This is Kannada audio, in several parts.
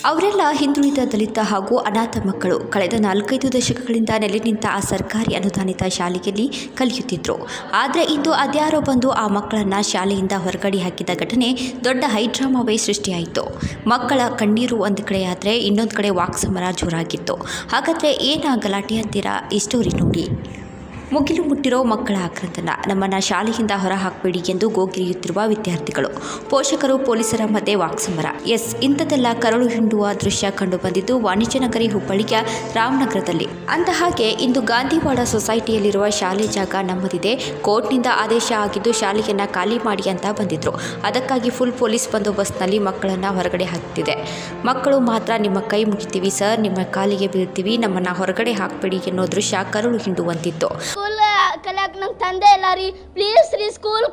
ಅವರೆಲ್ಲ ಹಿಂದುಳಿದ ದಲಿತ ಹಾಗೂ ಅನಾಥ ಮಕ್ಕಳು ಕಳೆದ ನಾಲ್ಕೈದು ದಶಕಗಳಿಂದ ನೆಲೆ ನಿಂತ ಆ ಸರ್ಕಾರಿ ಅನುದಾನಿತ ಶಾಲೆಯಲ್ಲಿ ಕಲಿಯುತ್ತಿದ್ದರು ಆದರೆ ಇಂದು ಅದ್ಯಾರೋ ಬಂದು ಆ ಮಕ್ಕಳನ್ನು ಶಾಲೆಯಿಂದ ಹೊರಗಡೆ ಹಾಕಿದ ಘಟನೆ ದೊಡ್ಡ ಹೈಡ್ರಾಮಾವೇ ಸೃಷ್ಟಿಯಾಯಿತು ಮಕ್ಕಳ ಕಣ್ಣೀರು ಒಂದು ಕಡೆ ಆದರೆ ಇನ್ನೊಂದು ಕಡೆ ವಾಕ್ಸಮರ ಜೋರಾಗಿತ್ತು ಹಾಗಾದರೆ ಏನ ಗಲಾಟೆ ಅಂತೀರಾ ಈ ಸ್ಟೋರಿ ನೋಡಿ ಮುಗಿಲು ಮುಟ್ಟಿರೋ ಮಕ್ಕಳ ಆಕ್ರಂದನ ನಮ್ಮನ್ನು ಶಾಲೆಯಿಂದ ಹೊರ ಹಾಕಬೇಡಿ ಎಂದು ಗೋಗಿರಿಯುತ್ತಿರುವ ವಿದ್ಯಾರ್ಥಿಗಳು ಪೋಷಕರು ಪೊಲೀಸರ ಮಧ್ಯೆ ವಾಕ್ಸಮರ ಎಸ್ ಇಂಥದ್ದೆಲ್ಲ ಕರಳು ಹಿಂಡುವ ದೃಶ್ಯ ಕಂಡು ಬಂದಿದ್ದು ವಾಣಿಜ್ಯನಗರಿ ಹುಬ್ಬಳ್ಳಿಯ ರಾಮನಗರದಲ್ಲಿ ಅಂದ ಹಾಗೆ ಇಂದು ಗಾಂಧಿವಾಡ ಸೊಸೈಟಿಯಲ್ಲಿರುವ ಶಾಲೆ ಜಾಗ ನಮ್ಮದಿದೆ ಕೋರ್ಟ್ನಿಂದ ಆದೇಶ ಆಗಿದ್ದು ಶಾಲೆಯನ್ನು ಖಾಲಿ ಮಾಡಿ ಅಂತ ಬಂದಿದ್ರು ಅದಕ್ಕಾಗಿ ಫುಲ್ ಪೊಲೀಸ್ ಬಂದೋಬಸ್ತ್ನಲ್ಲಿ ಮಕ್ಕಳನ್ನು ಹೊರಗಡೆ ಹಾಕ್ತಿದೆ ಮಕ್ಕಳು ಮಾತ್ರ ನಿಮ್ಮ ಕೈ ಮುಗಿತೀವಿ ಸರ್ ನಿಮ್ಮ ಕಾಲಿಗೆ ಬೀಳ್ತೀವಿ ನಮ್ಮನ್ನು ಹೊರಗಡೆ ಹಾಕಬೇಡಿ ಎನ್ನೋ ದೃಶ್ಯ ಕರುಳು ಹಿಂಡುವಂತಿತ್ತು ಸ್ಕೂಲ್ ಕಲಿಯಕ್ಕೆ ನಂಗೆ ತಂದೆ ಇಲ್ಲ ರೀ ಪ್ಲೀಸ್ ರೀ ಸ್ಕೂಲ್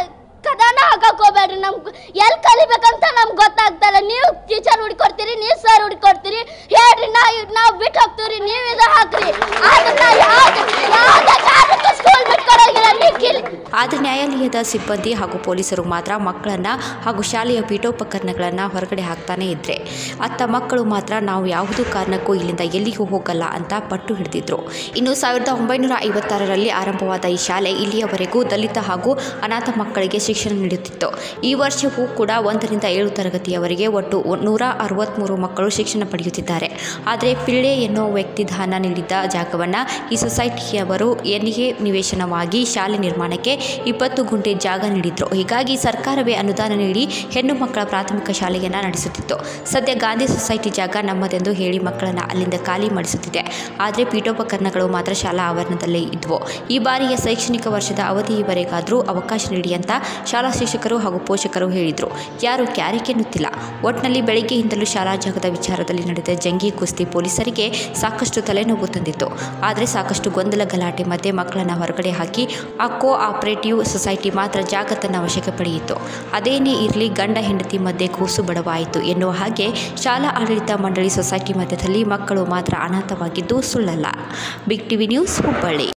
ಕದಾನ ಹಾಕಕ್ ಹೋಗ್ಬೇಡ್ರಿ ನಮ್ಗೆ ಎಲ್ಲಿ ಕಲಿಬೇಕಂತ ನಮ್ಗೆ ಗೊತ್ತಾಗ್ತಲ್ಲ ನೀವು ಟೀಚರ್ ಹುಡ್ಕೊಡ್ತೀರಿ ನೀವು ಸರ್ ಹುಡ್ಕೊಡ್ತೀರಿ ಹೇಳ್ರಿ ನಾ ನಾವು ಬಿಟ್ಟು ಹೋಗ್ತೀವಿ ನೀವು ಇದು ಹಾಕ್ರಿ ಆದ್ರೆ ನಾ ಯಾವ್ದು ಯಾವುದೇ ಕಾರಣಕ್ಕೂ ಸ್ಕೂಲ್ ಬಿಟ್ಕೊಡೋಂಗಿಲ್ಲ ನೀವು ಕಿಲ್ ಆದರೆ ನ್ಯಾಯಾಲಯದ ಸಿಬ್ಬಂದಿ ಹಾಗೂ ಪೊಲೀಸರು ಮಾತ್ರ ಮಕ್ಕಳನ್ನು ಹಾಗೂ ಶಾಲೆಯ ಪೀಠೋಪಕರಣಗಳನ್ನು ಹೊರಗಡೆ ಹಾಕ್ತಾನೇ ಇದ್ರೆ ಅತ್ತ ಮಕ್ಕಳು ಮಾತ್ರ ನಾವು ಯಾವುದೂ ಕಾರಣಕ್ಕೂ ಇಲ್ಲಿಂದ ಎಲ್ಲಿಗೂ ಹೋಗಲ್ಲ ಅಂತ ಪಟ್ಟು ಹಿಡಿದಿದ್ರು ಇನ್ನು ಸಾವಿರದ ಒಂಬೈನೂರ ಐವತ್ತಾರರಲ್ಲಿ ಆರಂಭವಾದ ಈ ಶಾಲೆ ಇಲ್ಲಿಯವರೆಗೂ ದಲಿತ ಹಾಗೂ ಅನಾಥ ಮಕ್ಕಳಿಗೆ ಶಿಕ್ಷಣ ನೀಡುತ್ತಿತ್ತು ಈ ವರ್ಷವೂ ಕೂಡ ಒಂದರಿಂದ ಏಳು ತರಗತಿಯವರೆಗೆ ಒಟ್ಟು ನೂರ ಅರವತ್ತ್ಮೂರು ಮಕ್ಕಳು ಶಿಕ್ಷಣ ಪಡೆಯುತ್ತಿದ್ದಾರೆ ಆದರೆ ಪಿಳ್ಳೆ ಎನ್ನೋ ವ್ಯಕ್ತಿ ದಾನ ನೀಡಿದ್ದ ಜಾಗವನ್ನು ಈ ಸೊಸೈಟಿಯವರು ಎನ್ನಿಗೆ ನಿವೇಶನವಾಗಿ ಶಾಲೆ ನಿರ್ಮಾಣಕ್ಕೆ ಇಪ್ಪತ್ತು ಗುಂಟೆ ಜಾಗ ನೀಡಿದ್ರು ಹೀಗಾಗಿ ಸರ್ಕಾರವೇ ಅನುದಾನ ನೀಡಿ ಹೆಣ್ಣು ಮಕ್ಕಳ ಪ್ರಾಥಮಿಕ ಶಾಲೆಯನ್ನು ನಡೆಸುತ್ತಿತ್ತು ಸದ್ಯ ಗಾಂಧಿ ಸೊಸೈಟಿ ಜಾಗ ನಮ್ಮದೆಂದು ಹೇಳಿ ಮಕ್ಕಳನ್ನು ಅಲ್ಲಿಂದ ಖಾಲಿ ಮಾಡಿಸುತ್ತಿದೆ ಆದರೆ ಪೀಠೋಪಕರಣಗಳು ಮಾತ್ರ ಶಾಲಾ ಆವರಣದಲ್ಲೇ ಇದ್ವು ಈ ಬಾರಿಯ ಶೈಕ್ಷಣಿಕ ವರ್ಷದ ಅವಧಿಯವರೆಗಾದರೂ ಅವಕಾಶ ನೀಡಿ ಅಂತ ಶಾಲಾ ಶಿಕ್ಷಕರು ಹಾಗೂ ಪೋಷಕರು ಹೇಳಿದರು ಯಾರು ಕ್ಯಾರಿಕೆನ್ನುತ್ತಿಲ್ಲ ಒಟ್ಟಿನಲ್ಲಿ ಬೆಳಗ್ಗೆಯಿಂದಲೂ ಶಾಲಾ ಜಾಗದ ವಿಚಾರದಲ್ಲಿ ನಡೆದ ಜಂಗಿ ಕುಸ್ತಿ ಪೊಲೀಸರಿಗೆ ಸಾಕಷ್ಟು ತಲೆನೋವು ತಂದಿತ್ತು ಆದರೆ ಸಾಕಷ್ಟು ಗೊಂದಲ ಗಲಾಟೆ ಮಧ್ಯೆ ಮಕ್ಕಳನ್ನು ಹೊರಗಡೆ ಹಾಕಿ ಆ ಕೋ ಆಪರೇಟಿವ್ ಸೊಸೈಟಿ ಮಾತ್ರ ಜಾಗ ತನ್ನ ವಶಕ್ಕೆ ಪಡೆಯಿತು ಅದೇನೇ ಇರಲಿ ಗಂಡ ಹೆಂಡತಿ ಮಧ್ಯೆ ಕೂಸು ಬಡವಾಯಿತು ಎನ್ನುವ ಹಾಗೆ ಶಾಲಾ ಆಡಳಿತ ಮಂಡಳಿ ಸೊಸೈಟಿ ಮಧ್ಯದಲ್ಲಿ ಮಕ್ಕಳು ಮಾತ್ರ ಅನಾಥವಾಗಿದ್ದು ಸುಳ್ಳಲ್ಲ ಬಿಗ್ ಟಿವಿ ನ್ಯೂಸ್ ಹುಬ್ಬಳ್ಳಿ